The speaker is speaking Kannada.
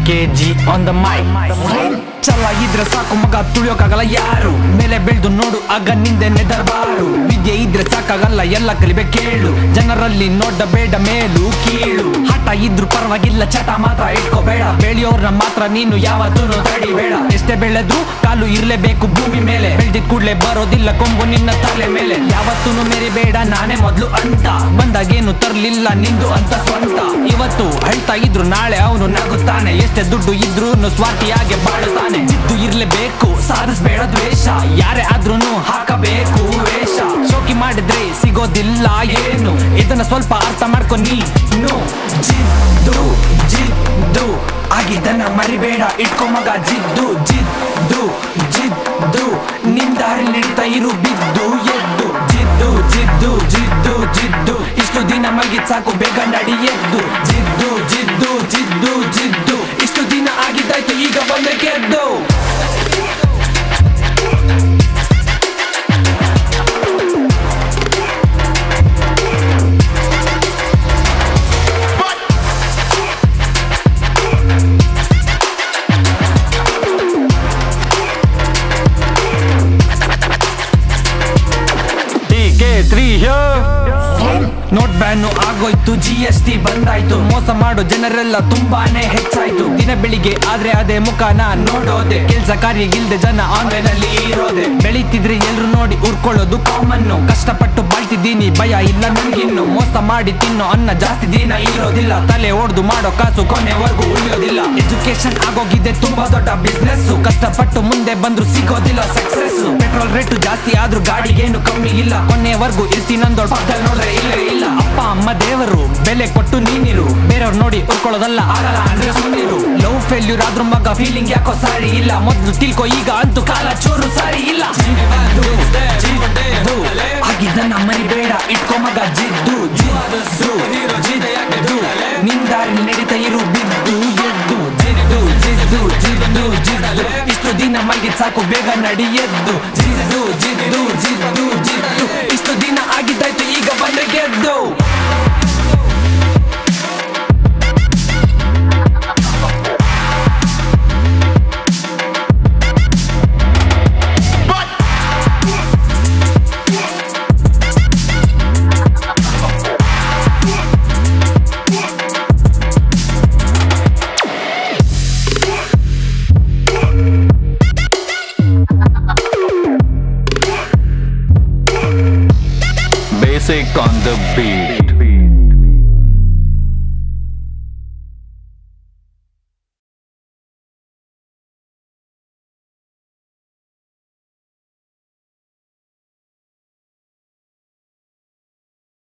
K G on the mike ಚಲ ಇದ್ರೆ ಸಾಕು ಮಗ ತುಳಿಯೋಕಾಗಲ್ಲ ಯಾರು ಮೇಲೆ ಬೆಳೆದು ನೋಡು ಆಗ ನಿಂದೆ ನೆದರ್ಬಾರು ವಿದ್ಯೆ ಇದ್ರೆ ಸಾಕಾಗಲ್ಲ ಎಲ್ಲ ಕಲಿಬೇಕು ಕೇಳು ಜನರಲ್ಲಿ ನೋಡ ಬೇಡ ಮೇಲು ಕೀಳು ಹಠ ಇದ್ರು ಪರವಾಗಿಲ್ಲ ಚಟ ಮಾತ್ರ ಇಟ್ಕೋಬೇಡ ಬೆಳೆಯೋರ್ನ ಮಾತ್ರ ನೀನು ಯಾವತ್ತೂ ತಡಿಬೇಡ ಎಷ್ಟೇ ಬೆಳೆದ್ರು ಕಾಲು ಇರ್ಲೇಬೇಕು ಭೂಮಿ ಮೇಲೆ ಬೆಳ್ದಿದ್ ಕೂಡ್ಲೆ ಬರೋದಿಲ್ಲ ಕೊಂಬು ನಿನ್ನ ತಲೆ ಮೇಲೆ ಯಾವತ್ತೂ ಮೆರಿಬೇಡ ನಾನೇ ಮೊದ್ಲು ಅಂತ ಬಂದಾಗೇನು ತರ್ಲಿಲ್ಲ ನಿಂದು ಅಂತ ಸ್ವಂತ ಇವತ್ತು ಹೇಳ್ತಾ ಇದ್ರು ನಾಳೆ ಅವನು ನಗುತ್ತಾನೆ ಎಷ್ಟೇ ದುಡ್ಡು ಇದ್ರು ಸ್ವಾರ್ಥಿಯಾಗೆ ಬಾಳುತ್ತಾನೆ ಜಿದ್ದು ಇರ್ಲೇಬೇಕು ಸಾಧಿಸ್ಬೇಡ ದ್ವೇಷ ಯಾರೇ ಆದ್ರೂನು ಹಾಕಬೇಕು ವೇಷ ಶೋಕಿ ಮಾಡಿದ್ರೆ ಸಿಗೋದಿಲ್ಲ ಏನು ಇದನ್ನ ಸ್ವಲ್ಪ ಅರ್ಥ ಮಾಡ್ಕೊ ನೀನು ಜಿದ್ದು ಜಿದ್ದು ಆಗಿದ್ದನ್ನ ಮರಿಬೇಡ ಇಟ್ಕೊ ಮಗ ಜಿದ್ದು ಜಿದ್ದು ಜಿದ್ದು ನಿಂದಾರಿ ನಡೀತಾ ಇರು ಬಿದ್ದು ಎದ್ದು ಜಿದ್ದು ಜಿದ್ದು ಜಿದ್ದು ಜಿದ್ದು ಇಷ್ಟು ದಿನ ಮಗಿದ್ ಸಾಕು ಬೇಗ ನಡಿ ಎದ್ದು ಜಿದ್ದು ಜಿದ್ದು ಜಿದ್ದು ಜಿದ್ದು ಇಷ್ಟು ದಿನ ಆಗಿದ್ದಾಯ್ತು ಈಗ ಬಂದೆ ಗೆದ್ದು ಕೆ ತ್ರೀ ನೋಟ್ ಬ್ಯಾನು ಆಗೋಯ್ತು ಜಿ ಎಸ್ ಟಿ ಬಂದಾಯ್ತು ಮೋಸ ಮಾಡೋ ಜನರೆಲ್ಲ ತುಂಬಾನೇ ಹೆಚ್ಚಾಯ್ತು ದಿನ ಬೆಳಿಗ್ಗೆ ಆದ್ರೆ ಅದೇ ಮುಖನ ನೋಡೋದೆ ಕೆಲ್ಸ ಕಾರ್ಯ ಇಲ್ದೆ ಜನ ಆನ್ಲೈನ್ ಅಲ್ಲಿ ಇರೋದೆ ಬೆಳಿತಿದ್ರೆ ಎಲ್ರು ನೋಡಿ ಉರ್ಕೊಳ್ಳೋದು ಕಾಮನ್ ಕಷ್ಟಪಟ್ಟು ಬಾಳ್ತಿದ್ದೀನಿ ಭಯ ಇಲ್ಲ ನನ್ಗಿನ್ನು ಮೋಸ ಮಾಡಿ ತಿನ್ನೋ ಅನ್ನ ಜಾಸ್ತಿ ದಿನ ಇರೋದಿಲ್ಲ ತಲೆ ಹೊಡೆದು ಮಾಡೋ ಕಾಸು ಕೊನೆವರೆಗೂ ಉಳಿಯೋದಿಲ್ಲ ಎಜುಕೇಶನ್ ಆಗೋಗಿದೆ ತುಂಬಾ ದೊಡ್ಡ ಬಿಸ್ನೆಸ್ ಕಷ್ಟಪಟ್ಟು ಮುಂದೆ ಬಂದ್ರು ಸಿಗೋದಿಲ್ಲ ಸಕ್ಸಸ್ ಪೆಟ್ರೋಲ್ ರೇಟ್ ಜಾಸ್ತಿ ಆದ್ರೂ ಗಾಡಿಗೇನು ಕಮ್ಮಿ ಇಲ್ಲ ಕೊನೆವರೆಗೂ ಇರ್ತೀನಂದೋಳ್ ಪಕ್ಕದಲ್ಲಿ ನೋಡ್ರೆ ಇಲ್ಲ ಇಲ್ಲ ಅಪ್ಪ ಅಮ್ಮ ದೇವರು ಬೆಲೆ ಕೊಟ್ಟು ನೀನಿರು ಬೇರೆಯವ್ರು ನೋಡಿ ಉರ್ಕೊಳ್ಳೋದಲ್ಲ ಆಗಲ್ಲ ಅಂದ್ರೆ ಸುಮ್ಮನಿರು ಲವ್ ಫೇಲ್ಯೂರ್ ಆದ್ರೂ ಮಗ ಫೀಲಿಂಗ್ ಯಾಕೋ ಸರಿ ಇಲ್ಲ ಮೊದ್ಲು ತಿಳ್ಕೊ ಈಗ ಅಂತೂ ಕಾಲ ಚೂರು ಸರಿ ಇಲ್ಲ ಜಿದ್ದು, ಜಿದ್ದು, ಆಗಿದ್ದನ್ನ ಮರಿಬೇಡ ಇಟ್ಕೊ ಮಗ ಜಿದ್ದು ಜಿದ್ದು ಜಿದ್ದು ನಿಂದಾರಿ ನಡೀತಾ ಇರು ಬಿದ್ದು ಎದ್ದು ಜಿದ್ದು ಜಿದ್ದು ಜಿದ್ದು ಜಿದ್ದು ಇಷ್ಟು ದಿನ ಮಗಿದ್ ಸಾಕು ಬೇಗ ನಡಿ ಎದ್ದು ಜಿದ್ದು ಜಿದ್ದು ಜಿದ್ದು ಜಿದ್ದು ಇಷ್ಟು ದಿನ ಆಗಿದ್ದಾಯ್ತು ಈಗ ಬಂದೆ ಗೆದ್ದು Basic on the beat.